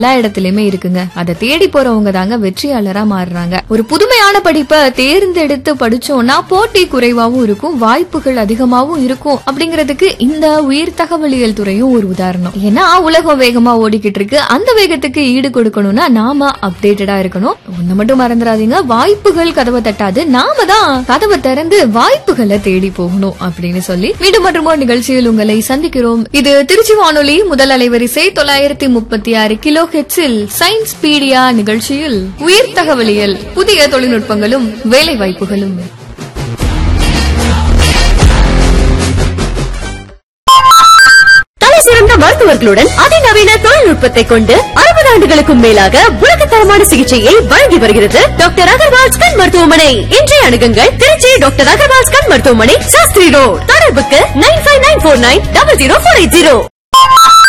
எல்லா இடத்துலயுமே இருக்குங்க அதை தேடி போறவங்க தாங்க வெற்றியாளரா மாறுறாங்க ஒரு புதுமையான படிப்பை தேர்ந்தெடுத்து படிச்சோம்னா போட்டி குறைவாவும் இருக்கும் வாய்ப்புகள் அதிகமாவும் இருக்கும் அப்படிங்கறதுக்கு இந்த உயிர் தகவலியல் துறையும் ஒரு உதாரணம் ஏன்னா உலகம் வேகமா ஓடிக்கிட்டு இருக்கு அந்த வேகத்துக்கு ஈடு கொடுக்கணும்னா நாம அப்டேட்டடா இருக்கணும் ஒண்ணு மட்டும் மறந்துடாதீங்க வாய்ப்புகள் கதவை தட்டாது நாம தான் கதவை திறந்து வாய்ப்புகளை தேடி போகணும் அப்படின்னு சொல்லி மீண்டும் மற்றும் ஒரு நிகழ்ச்சியில் உங்களை சந்திக்கிறோம் இது திருச்சி வானொலி முதல் அலைவரிசை தொள்ளாயிரத்தி முப்பத்தி ஆறு கிலோ ஹெட்ஸில் சயின்ஸ் பீடியா நிகழ்ச்சியில் உயிர் தகவலியல் புதிய தொழில்நுட்பங்களும் வேலை வாய்ப்புகளும் தலை சிறந்த மருத்துவர்களுடன் அதிநவீன தொழில்நுட்பத்தை கொண்டு அறுபது ஆண்டுகளுக்கும் மேலாக உலகத்தரமான சிகிச்சையை வழங்கி வருகிறது டாக்டர் அகர்வால்ஸ் கண் மருத்துவமனை இன்றைய அணுகுங்கள் திருச்சி டாக்டர் அகர்வால்ஸ் கண் மருத்துவமனை சாஸ்திரி ரோட் தொடர்புக்கு nine five nine four nine double zero four eight zero